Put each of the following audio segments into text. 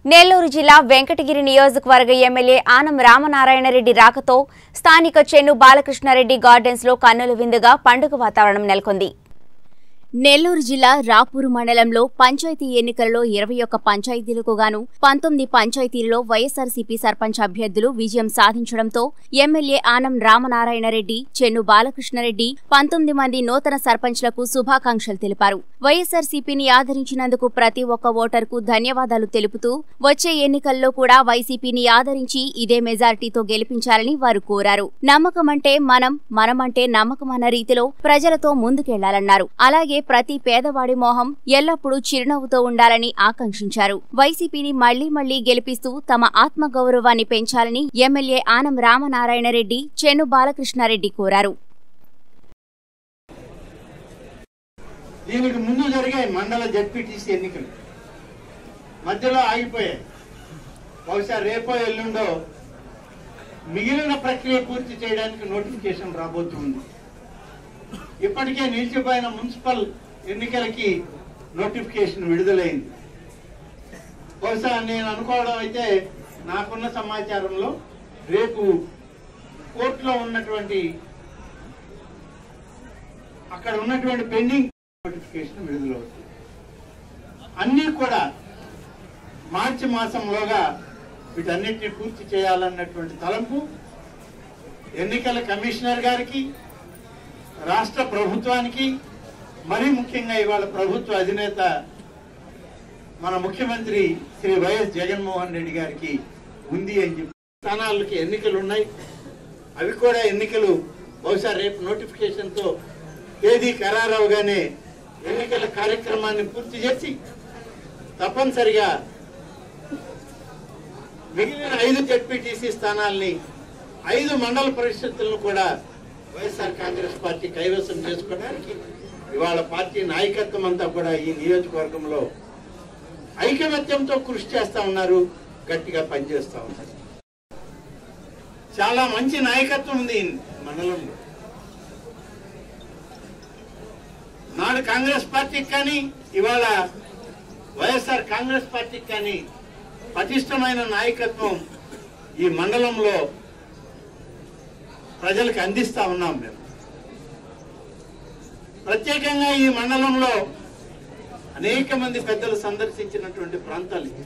నెల్లూరు జిల్లా వెంకటగిరి నియోజకవర్గ ఎమ్మెల్యే ఆనం రామనారాయణరెడ్డి రాకతో స్థానిక చెన్ను బాలకృష్ణారెడ్డి గార్డెన్స్ లో కన్నుల విందుగా పండుగ వాతావరణం నెలకొంది నెల్లూరు జిల్లా రాపూరు మండలంలో పంచాయతీ ఎన్నికలలో ఇరవై ఒక్క పంచాయతీలకు గాను పంతొమ్మిది పంచాయతీలలో వైఎస్ఆర్సీపీ సర్పంచ్ అభ్యర్థులు విజయం సాధించడంతో ఎమ్మెల్యే ఆనం రామనారాయణరెడ్డి చెన్ను బాలకృష్ణారెడ్డి పంతొమ్మిది మంది నూతన సర్పంచ్లకు శుభాకాంక్షలు తెలిపారు వైఎస్ఆర్సీపీని ఆదరించినందుకు ప్రతి ఒక్క ఓటర్కు ధన్యవాదాలు తెలుపుతూ వచ్చే ఎన్నికల్లో కూడా వైసీపీని ఆదరించి ఇదే మెజారిటీతో గెలిపించాలని వారు కోరారు నమ్మకమంటే మనం మనమంటే నమ్మకం అన్న రీతిలో ప్రజలతో ముందుకెళ్లాలన్నారు అలాగే ప్రతి పేదవాడి మోహం ఎల్లప్పుడూ చిరునవ్వుతో ఉండాలని ఆకాంక్షించారు వైసీపీని మళ్లీ మళ్లీ గెలిపిస్తూ తమ ఆత్మగౌరవాన్ని పెంచాలని ఎమ్మెల్యే ఆనం రామనారాయణరెడ్డి చెన్ను బాలకృష్ణారెడ్డి కోరారు దీనికి ముందు జరిగే మండల జడ్పీటీసీ ఎన్నికలు మధ్యలో ఆగిపోయాయి బహుశా రేపో ఎల్లుండో మిగిలిన ప్రక్రియ పూర్తి చేయడానికి నోటిఫికేషన్ రాబోతుంది ఇప్పటికే నిలిచిపోయిన మున్సిపల్ ఎన్నికలకి నోటిఫికేషన్ విడుదలైంది బహుశా నేను అనుకోవడం అయితే నాకున్న సమాచారంలో రేపు కోర్టులో ఉన్నటువంటి అక్కడ ఉన్నటువంటి పెండింగ్ నోటిఫికేషన్ విడుదలవుతుంది అన్నీ కూడా మార్చి మాసంలోగా వీటన్నిటిని పూర్తి చేయాలన్నటువంటి తలంపు ఎన్నికల కమిషనర్ గారికి రాష్ట్ర ప్రభుత్వానికి మరీ ముఖ్యంగా ఇవాళ ప్రభుత్వ అధినేత మన ముఖ్యమంత్రి శ్రీ వైఎస్ జగన్మోహన్ రెడ్డి గారికి ఉంది అని చెప్పి స్థానాలకి ఎన్నికలు ఉన్నాయి అవి కూడా ఎన్నికలు బహుశా రేపు నోటిఫికేషన్తో తేదీ ఖరారవగానే ఎన్నికల కార్యక్రమాన్ని పూర్తి చేసి తప్పనిసరిగా మిగిలిన ఐదు జడ్పీటీసీ స్థానాల్ని ఐదు మండల పరిషత్తులను కూడా వైఎస్ఆర్ కాంగ్రెస్ పార్టీ కైవసం చేసుకోవడానికి ఇవాళ పార్టీ నాయకత్వం అంతా కూడా ఈ నియోజకవర్గంలో ఐకమత్యంతో కృషి చేస్తా ఉన్నారు గట్టిగా పనిచేస్తా ఉన్నారు చాలా మంచి నాయకత్వం ఉంది ఈ మండలంలో నాడు కాంగ్రెస్ పార్టీకి కానీ ఇవాళ వైఎస్ఆర్ కాంగ్రెస్ పార్టీకి కానీ పటిష్టమైన నాయకత్వం ఈ మండలంలో ప్రజలకు అందిస్తా ఉన్నాం మేము ప్రత్యేకంగా ఈ మండలంలో అనేక మంది పెద్దలు సందర్శించినటువంటి ప్రాంతాలు ఇవి.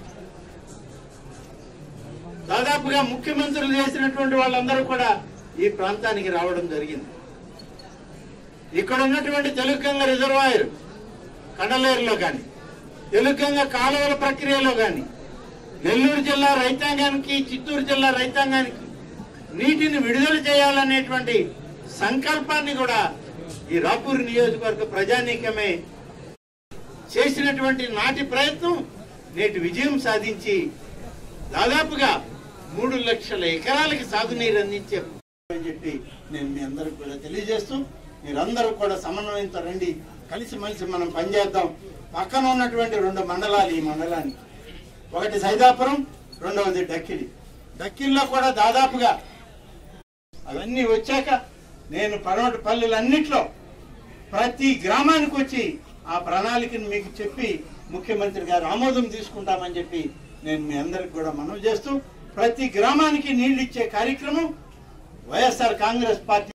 దాదాపుగా ముఖ్యమంత్రులు చేసినటువంటి వాళ్ళందరూ కూడా ఈ ప్రాంతానికి రావడం జరిగింది ఇక్కడ ఉన్నటువంటి తెలుగంగ రిజర్వాయర్ కండలేరులో కానీ తెలుగంగ కాలువల ప్రక్రియలో కానీ నెల్లూరు జిల్లా రైతాంగానికి చిత్తూరు జిల్లా రైతాంగానికి నీటిని విడుదల చేయాలనేటువంటి సంకల్పాన్ని కూడా ఈ రాపూర్ నియోజకవర్గ ప్రజానీకమే చేసినటువంటి నాటి ప్రయత్నం నేటి విజయం సాధించి దాదాపుగా మూడు లక్షల ఎకరాలకి సాగునీరు అందించే అని చెప్పి నేను మీ అందరికి కూడా తెలియజేస్తూ మీరందరూ కూడా సమన్వయంతో రండి కలిసిమెలిసి మనం పనిచేద్దాం పక్కన ఉన్నటువంటి రెండు మండలాలు ఈ మండలానికి ఒకటి సైదాపురం రెండవది డక్కిలి డక్కిల్లో కూడా దాదాపుగా అవన్నీ వచ్చాక నేను పడమటి పల్లెలన్నిట్లో ప్రతి గ్రామానికి వచ్చి ఆ ప్రణాళికను మీకు చెప్పి ముఖ్యమంత్రి గారు ఆమోదం తీసుకుంటామని చెప్పి నేను మీ అందరికి కూడా మనవి చేస్తూ ప్రతి గ్రామానికి నీళ్లు ఇచ్చే కార్యక్రమం వైఎస్ఆర్ కాంగ్రెస్ పార్టీ